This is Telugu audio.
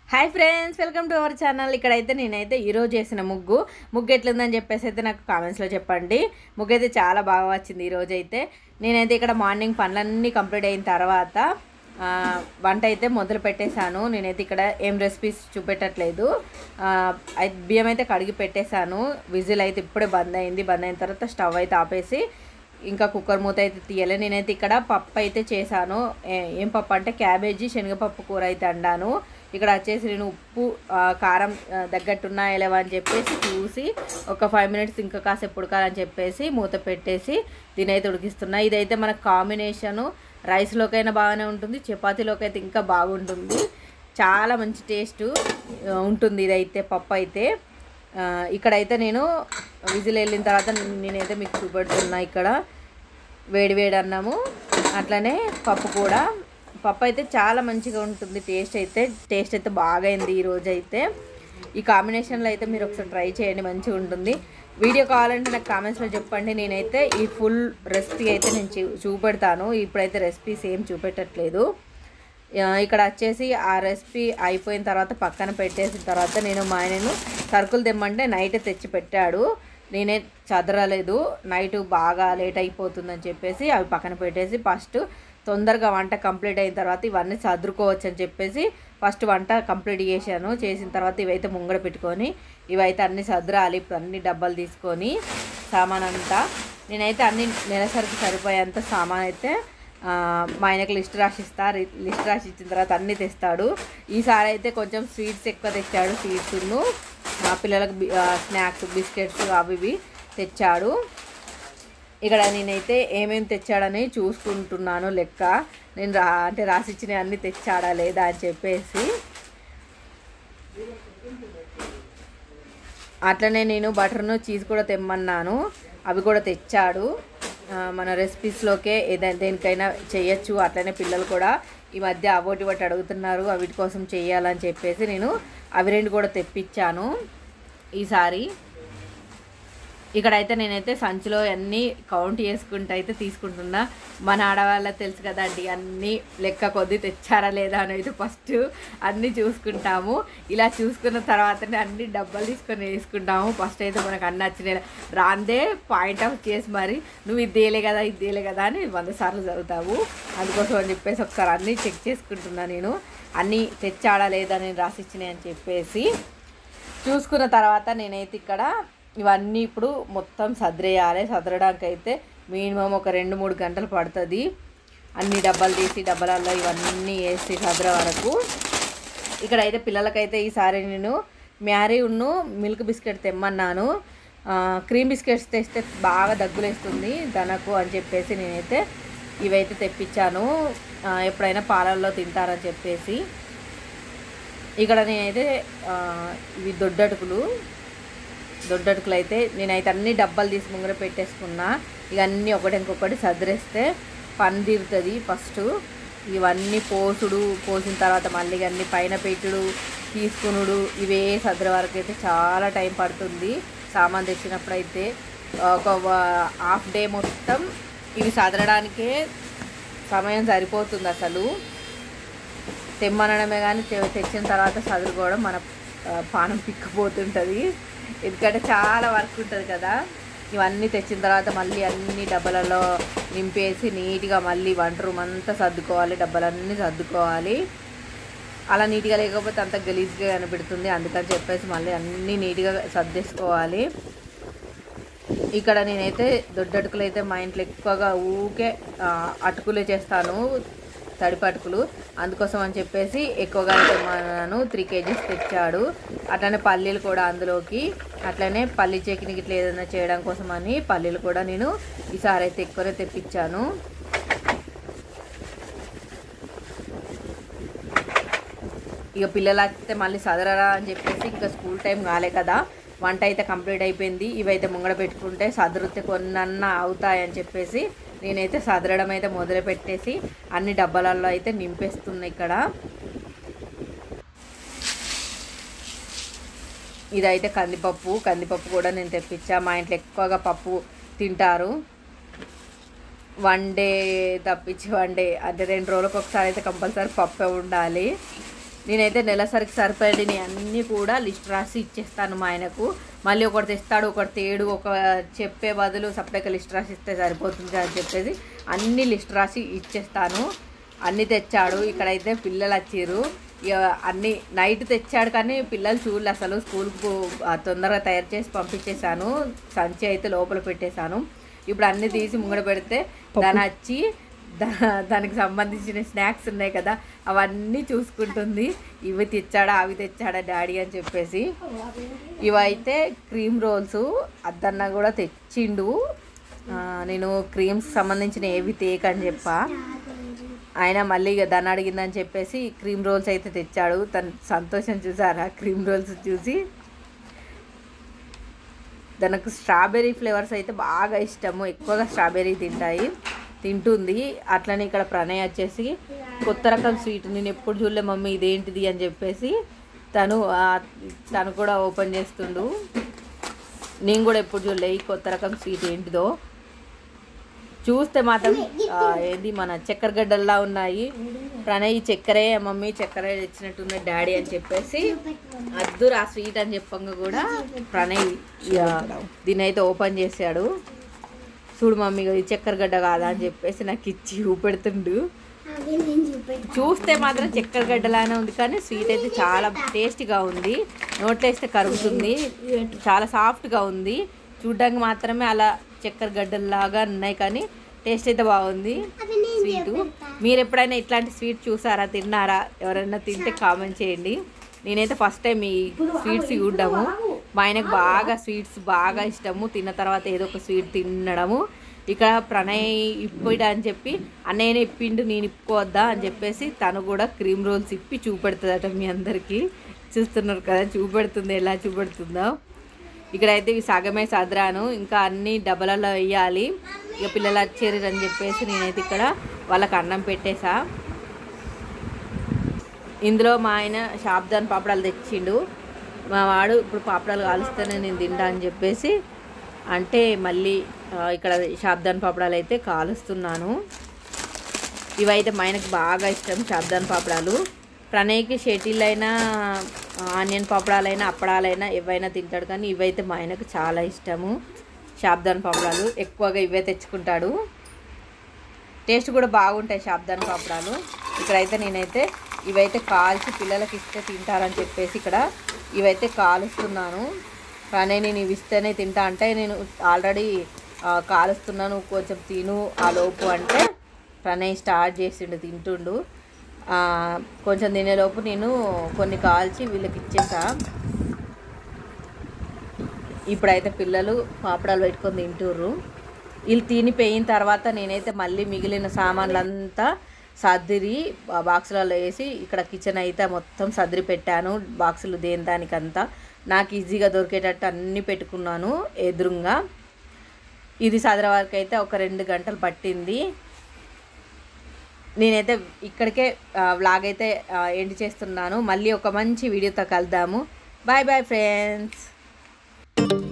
hi friends welcome to our channel ఇక్కడైతే నేనైతే ఈరోజు చేసిన ముగ్గు ముగ్గు ఎట్లుందని చెప్పేసి అయితే నాకు కామెంట్స్లో చెప్పండి ముగ్గు అయితే చాలా బాగా వచ్చింది ఈరోజు అయితే నేనైతే ఇక్కడ మార్నింగ్ పనులన్నీ కంప్లీట్ అయిన తర్వాత ఆ, వంట అయితే మొదలు పెట్టేశాను నేనైతే ఇక్కడ ఏం రెసిపీస్ చూపెట్టట్లేదు ఆ, అయి- బియ్యం అయితే కడిగి పెట్టేశాను విజిల్ అయితే ఇప్పుడే బంద్ అయింది బంద్ అయిన తర్వాత స్టవ్ అయితే ఆపేసి ఇంకా కుక్కర్ మూత అయితే తీయలే నేనైతే ఇక్కడ పప్పు అయితే చేశాను ఏ- ఏం పప్పు అంటే క్యాబేజీ శనగపప్పు కూర అయితే అండాను ఇక్కడ వచ్చేసి నేను ఉప్పు ఆ, కారం ఆ, తగ్గట్టున్నాయా లేవా అని చెప్పేసి చూసి ఒక ఫైవ్ మినిట్స్ ఇంకా కాసేపు ఉడకాలని చెప్పేసి మూత పెట్టేసి దీని అయితే ఉడికిస్తున్నా ఇదైతే మనకు కాంబినేషను రైస్లోకైనా బాగానే ఉంటుంది చపాతీలోకి అయితే ఇంకా బాగుంటుంది చాలా మంచి టేస్ట్ ఉంటుంది ఇదైతే పప్పు అయితే ఆ, ఇక్కడైతే నేను విజిల్ వెళ్ళిన తర్వాత నేనైతే మీకు చూపెడుతున్నా ఇక్కడ వేడి వేడి అన్నము అట్లనే పప్పు కూడా పప్పు అయితే చాలా మంచిగా ఉంటుంది టేస్ట్ అయితే టేస్ట్ అయితే బాగా అయింది ఈరోజు అయితే ఈ కాంబినేషన్లో అయితే మీరు ఒకసారి ట్రై చేయండి మంచిగా ఉంటుంది వీడియో కావాలంటే నాకు కామెంట్స్లో చెప్పండి నేనైతే ఈ ఫుల్ రెసిపీ అయితే నేను చూ చూపెడతాను ఇప్పుడైతే రెసిపీస్ ఏం చూపెట్టట్లేదు ఆ, ఇక్కడ వచ్చేసి ఆ రెసిపీ అయిపోయిన తర్వాత పక్కన పెట్టేసిన తర్వాత నేను మా ఆయనను సరుకులు తెమ్మంటే నైట్ తెచ్చి పెట్టాడు నేనే చదరలేదు నైట్ బాగా లేట్ అయిపోతుందని చెప్పేసి అవి పక్కన పెట్టేసి ఫస్ట్ తొందరగా వంట కంప్లీట్ అయిన తర్వాత ఇవన్నీ చదురుకోవచ్చు అని చెప్పేసి ఫస్ట్ వంట కంప్లీట్ చేశాను చేసిన తర్వాత ఇవైతే ముంగడ పెట్టుకొని ఇవైతే అన్ని సదరాలి ఇప్పుడు అన్ని డబ్బాలు తీసుకొని సామాన్ అంతా నేనైతే అన్ని నెలసరికి సరిపోయేంత సామాన్ అయితే ఆ, మా ఆయనకు లిస్ట్ రాసిస్తా రి- లిస్ట్ రాసి ఇచ్చిన తర్వాత అన్నీ తెస్తాడు ఈసారి అయితే కొంచెం స్వీట్స్ ఎక్కువ తెచ్చాడు స్వీట్స్ను మా పిల్లలకు బి- ఆ, స్నాక్స్ బిస్కెట్స్ అవి ఇవి తెచ్చాడు ఇక్కడ నేనైతే ఏమేమి తెచ్చాడని చూసుకుంటున్నాను లెక్క నేను రా అంటే రాసిచ్చినవి అన్నీ తెచ్చాడా లేదా అని చెప్పేసి అట్లనే నేను బటర్ను చీజ్ కూడా తెమ్మన్నాను అవి కూడా తెచ్చాడు ఆ, మన రెసిపీస్లోకే ఏదైనా దేనికైనా చేయొచ్చు అట్లనే పిల్లలు కూడా ఈ మధ్య అవోటి ఒకటి అడుగుతున్నారు వీటి కోసం చేయాలని చెప్పేసి నేను అవి రెండు కూడా తెప్పించాను ఈసారి ఇక్కడైతే నేనైతే సంచిలో అన్నీ కౌంట్ చేసుకుంటూ అయితే తీసుకుంటున్నా మన ఆడవాళ్ళకి తెలుసు కదండి అన్నీ లెక్క కొద్ది తెచ్చారా లేదా అని అయితే ఫస్ట్ అన్నీ చూసుకుంటాము ఇలా చూసుకున్న తర్వాతనే అన్ని డబ్బాలు తీసుకొని వేసుకుంటాము ఫస్ట్ అయితే మనకు అన్ని వచ్చినాయి రాందే పాయింట్ ఆఫ్ చేసి మరి నువ్వు ఇది తేలే కదా ఇది తేలే కదా అని వంద సార్లు చదువుతావు అందుకోసం అని చెప్పేసి ఒకసారి అన్నీ చెక్ చేసుకుంటున్నా నేను అన్నీ తెచ్చాడా లేదా నేను రాసిచ్చినాయి అని చెప్పేసి చూసుకున్న తర్వాత నేనైతే ఇక్కడ ఇవన్నీ ఇప్పుడు మొత్తం సదిరేయాలి సదరడానికి అయితే మినిమం ఒక రెండు మూడు గంటలు పడుతుంది అన్ని డబ్బాలు తీసి డబ్బాలలో ఇవన్నీ వేసి సదర వరకు ఇక్కడ అయితే పిల్లలకైతే ఈసారి నేను మ్యారీ ఉన్ను మిల్క్ బిస్కెట్ తెమ్మన్నాను ఆ, క్రీమ్ బిస్కెట్స్ తెస్తే బాగా దగ్గులేస్తుంది తనకు అని చెప్పేసి నేనైతే ఇవైతే తెప్పించాను ఆ, ఎప్పుడైనా పాలల్లో తింటారని చెప్పేసి ఇక్కడ నేనైతే ఆ, ఇవి దొడ్డటుకులు దొడ్డటుకులు అయితే నేనైతే అన్ని డబ్బాలు తీసి ముంగర పెట్టేసుకున్నా ఇక అన్నీ ఒకటి ఇంకొకటి సదిరేస్తే పని తీరుతుంది ఫస్ట్ ఇవన్నీ పోసుడు పోసిన తర్వాత మళ్ళీ ఇక అన్ని పైన పెట్టుడు తీసుకునుడు ఇవే సదర వరకు అయితే చాలా టైం పడుతుంది సామాన్ తెచ్చినప్పుడు అయితే ఒక హాఫ్ డే మొత్తం ఇవి సదరడానికే సమయం సరిపోతుంది అసలు తెమ్మనడమే కానీ తె- తెచ్చిన తర్వాత చదువుకోవడం మన ఆ, పానం పిక్కపోతుంటుంది ఎందుకంటే చాలా వర్క్ ఉంటుంది కదా ఇవన్నీ తెచ్చిన తర్వాత మళ్ళీ అన్ని డబ్బాలలో నింపేసి నీట్గా మళ్ళీ వంట రూమ్ అంతా సర్దుకోవాలి డబ్బాలన్నీ సర్దుకోవాలి అలా నీట్గా లేకపోతే అంత గలీజ్గా కనిపెడుతుంది అందుకని చెప్పేసి మళ్ళీ అన్నీ నీట్గా సర్దేసుకోవాలి ఇక్కడ నేనైతే దొడ్డటుకులు అయితే మా ఇంట్లో ఎక్కువగా ఊకే ఆ, అటుకులే చేస్తాను తడిపి అటుకులు అందుకోసం అని చెప్పేసి ఎక్కువగా తెమ్మన్నాను త్రీ కేజీస్ తెచ్చాడు అట్లనే పల్లీలు కూడా అందులోకి అట్లనే పల్లి చట్నీ ఇట్లా ఏదైనా చేయడం కోసం అని పల్లీలు కూడా నేను ఈసారి అయితే ఎక్కువనే తెప్పించాను ఇక పిల్లలు అయితే మళ్ళీ చదరరా అని చెప్పేసి ఇంకా స్కూల్ టైం కాలే కదా వంట అయితే కంప్లీట్ అయిపోయింది ఇవైతే ముంగడ పెట్టుకుంటే సదరితే కొన్నన్నా అవుతాయని చెప్పేసి నేనైతే సదరడం అయితే మొదలు పెట్టేసి అన్ని డబ్బాలలో అయితే నింపేస్తున్నా ఇక్కడ ఇదైతే కందిపప్పు కందిపప్పు కూడా నేను తెప్పించా మా ఇంట్లో ఎక్కువగా పప్పు తింటారు వన్ డే తప్పించి వన్ డే అంటే రెండు రోజులకు ఒకసారి అయితే కంపల్సరీ పప్పే ఉండాలి నేనైతే నెలసరికి సరిపడిని అన్నీ కూడా లిస్ట్ రాసి ఇచ్చేస్తాను మా ఆయనకు మళ్ళీ ఒకటి తెస్తాడు ఒకటి తేడు ఒక చెప్పే బదులు సపరేట్గా లిస్ట్ రాసి ఇస్తే సరిపోతుంది అని చెప్పేసి అన్ని లిస్ట్ రాసి ఇచ్చేస్తాను అన్నీ తెచ్చాడు ఇక్కడైతే పిల్లలు వచ్చారు ఇక అన్ని నైట్ తెచ్చాడు కానీ పిల్లలు చూడలే అసలు స్కూల్కు ఆ, తొందరగా తయారు చేసి పంపించేశాను సంచి అయితే లోపల పెట్టేశాను ఇప్పుడు అన్ని తీసి ముంగడ పెడితే దాని వచ్చి దా- దానికి సంబంధించిన స్నాక్స్ ఉన్నాయి కదా అవన్నీ చూసుకుంటుంది ఇవి తెచ్చాడా అవి తెచ్చాడా డాడీ అని చెప్పేసి ఇవైతే క్రీమ్ రోల్స్ అద్దన్న కూడా తెచ్చిండు ఆ, నేను క్రీమ్స్ సంబంధించిన ఏవి తేకని చెప్పా ఆయన మళ్ళీ ఇక దాన్ని అడిగిందని చెప్పేసి క్రీమ్ రోల్స్ అయితే తెచ్చాడు తన సంతోషం చూసారా క్రీమ్ రోల్స్ చూసి తనకు స్ట్రాబెర్రీ ఫ్లేవర్స్ అయితే బాగా ఇష్టము ఎక్కువగా స్ట్రాబెర్రీ తింటాయి తింటుంది అట్లనే ఇక్కడ ప్రణయ్ వచ్చేసి కొత్త రకం స్వీట్ నేను ఎప్పుడు చూడలే మమ్మీ ఇదేంటిది అని చెప్పేసి తను ఆ, తను కూడా ఓపెన్ చేస్తుండు నేను కూడా ఎప్పుడు చూడలే ఈ కొత్త రకం స్వీట్ ఏంటిదో చూస్తే మాత్రం ఆ, ఏంది మన చక్కెర గడ్డల్లా ఉన్నాయి ప్రణయ్ ఈ చక్కెరే మమ్మీ చక్కెర తెచ్చినట్టున్న డాడీ అని చెప్పేసి అద్దురు ఆ స్వీట్ అని చెప్పంగా కూడా ప్రణయ్ ఇక దీన్ని అయితే ఓపెన్ చేశాడు చూడు మమ్మీ ఇది చక్కెర గడ్డ కాదా అని చెప్పేసి నాకు ఇచ్చి ఊపెడుతుండు అవి నేను చూపెట్టు చూస్తే మాత్రం చక్కెర గడ్డలానే ఉంది కానీ స్వీట్ అయితే చాలా టేస్టీగా ఉంది నోట్లో వేస్తే కరుగుతుంది చాలా సాఫ్ట్గా ఉంది చూడ్డానికి మాత్రమే అలా చక్కెర గడ్డల్లాగా ఉన్నాయి కానీ టేస్ట్ అయితే బాగుంది అవి నేను స్వీటు మీరు ఎప్పుడైనా ఇట్లాంటి స్వీట్ చూసారా తిన్నారా ఎవరైనా తింటే కామెంట్ చేయండి నేనైతే ఫస్ట్ టైం ఈ స్వీట్స్ చూడడము మా ఆయనకు బాగా స్వీట్స్ బాగా ఇష్టము తిన్న తర్వాత ఏదో ఒక స్వీట్ తినడము ఇక్కడ ప్రణయ్ ఇప్పిడా అని చెప్పి అన్నయ్యనే ఇప్పిండు నేను ఇప్పుకోవద్దా అని చెప్పేసి తను కూడా క్రీమ్ రోల్స్ ఇప్పి చూపెడుతుందట మీ అందరికీ చూస్తున్నారు కదా చూపెడుతుంది ఎలా చూపెడుతుందో ఇక్కడైతే ఇవి సగమే సదరాను ఇంకా అన్ని డబ్బలలో వేయాలి ఇక పిల్లలు వచ్చారు అని చెప్పేసి నేనైతే ఇక్కడ వాళ్ళకి అన్నం పెట్టేసా ఇందులో మా ఆయన షాబ్దాన్ పాపడాలు తెచ్చిండు మా వాడు ఇప్పుడు పాపడాలు కాలుస్తేనే నేను తింటా అని చెప్పేసి అంటే మళ్ళీ ఆ, ఇక్కడ షాబ్దాన్ పాపడాలు అయితే కాలుస్తున్నాను ఇవైతే మా ఆయనకు బాగా ఇష్టం షాబ్దాన్ పాపడాలు ప్రణయ్కి షటిల్ అయినా ఆనియన్ పాపడాలైనా అప్పడాలైనా ఏవైనా తింటాడు కానీ ఇవైతే మా ఆయనకు చాలా ఇష్టము షాబ్దాన్ పాపడాలు ఎక్కువగా ఇవే తెచ్చుకుంటాడు టేస్ట్ కూడా బాగుంటాయి షాబ్దాన్ పాపడాలు ఇక్కడైతే నేనైతే ఇవైతే కాల్చి పిల్లలకి ఇస్తే తింటారని చెప్పేసి ఇక్కడ ఇవైతే కాలుస్తున్నాను కానీ నేను ఇవి ఇస్తేనే తింటా అంటే నేను ఆల్రెడీ కాలుస్తున్నాను కొంచెం తిను ఆ లోపు అంటే ప్రణయ్ స్టార్ట్ చేసిండు తింటుండు ఆ, కొంచెం తినేలోపు నేను కొన్ని కాల్చి వీళ్ళకి ఇచ్చేసా ఇప్పుడైతే పిల్లలు పాపడాలు పెట్టుకొని తింటుర్రు వీళ్ళు తినిపోయిన తర్వాత నేనైతే మళ్ళీ మిగిలిన సామాన్లంతా సర్దిరి ఆ బాక్సులలో వేసి ఇక్కడ కిచెన్ అయితే మొత్తం సర్దిరి పెట్టాను బాక్సులు దేని దానికంతా నాకు ఈజీగా దొరికేటట్టు అన్నీ పెట్టుకున్నాను ఎదురుగా ఇది సదర వరకు అయితే ఒక రెండు గంటలు పట్టింది నేనైతే ఇక్కడికే వ్లాగ్ అయితే ఎండ్ చేస్తున్నాను మళ్ళీ ఒక మంచి వీడియోతో కలుద్దాము బాయ్ బాయ్ ఫ్రెండ్స్